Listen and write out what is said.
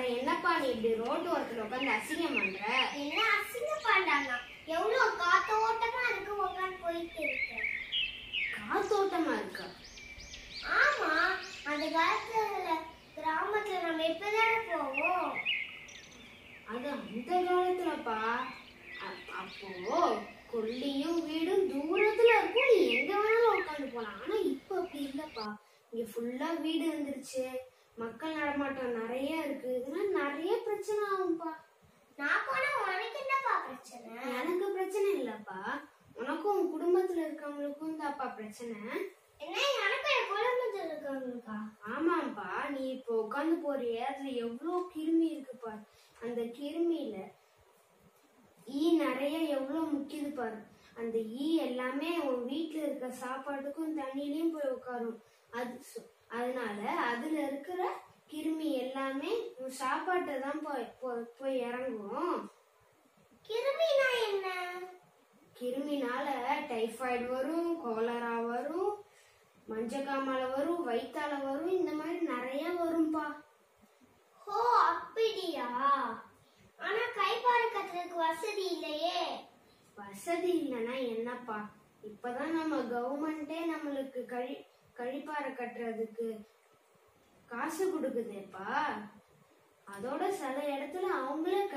என்னப்பா நீ இப்படி ரோட்டு ஓரத்துல உட்காந்து அசிங்கம் பண்ற என்ன அசிங்கம் பண்றாங்க எவ்வளவு காத்தோட்டமா இருக்கு உட்காந்து போயிட்டு இருக்கு காத்தோட்டமா இருக்கா ஆமா அந்த காலத்துல கிராமத்துல நம்ம எப்பதானே போவோம் அது அந்த காலத்துலப்பா அப்- அப்போ கொல்லியும் வீடும் தூரத்துல இருக்கும் நீ எங்க வேணாலும் உட்காந்து போலாம் ஆனா இப்ப அப்படி இல்லப்பா இங்க ஃபுல்லா வீடு வந்துருச்சு மக்கள் நடமாட்டம் நிறைய இருக்கு இதெல்லாம் நிறைய பிரச்சனை ஆகும்பா நான் போனா உனக்கு என்னப்பா பிரச்சனை எனக்கு பிரச்சனை இல்லப்பா உனக்கும் உன் குடும்பத்துல இருக்கவங்களுக்கும் தான்ப்பா பிரச்சனை என்ன எனக்கு என் குடும்பத்துல இருக்கவங்களுக்கா ஆமாப்பா நீ இப்போ உட்காந்து போறிய அதுல எவ்வளவு கிருமி இருக்கு பாரு அந்த கிருமியில ஈ நிறைய எவ்வளவு முக்கியது பாரு அந்த ஈ எல்லாமே உன் வீட்ல இருக்க சாப்பாட்டுக்கும் தண்ணியிலயும் போய் உட்காரும் அது சு- அதனால அதுல இருக்கிற கிருமி எல்லாமே உன் சாப்பாட்டை தான் போய் போய்- போய் இறங்கும் கிருமினா என்ன கிருமினால டைஃபாய்டு வரும் கோலரா வரும் மஞ்சக்காமால வரும் வயித்தால வரும் இந்த மாதிரி நிறைய வரும்பா ஓ அப்படியா ஆனா கை பார்க்கறதுக்கு வசதி இல்லையே வசதி இல்லைன்னா என்னப்பா இப்பதான் நம்ம கவர்மெண்டே நம்மளுக்கு கழி கழிப்பாறை கட்டுறதுக்கு காசு கொடுக்குதேப்பா அதோட சில இடத்துல அவங்களே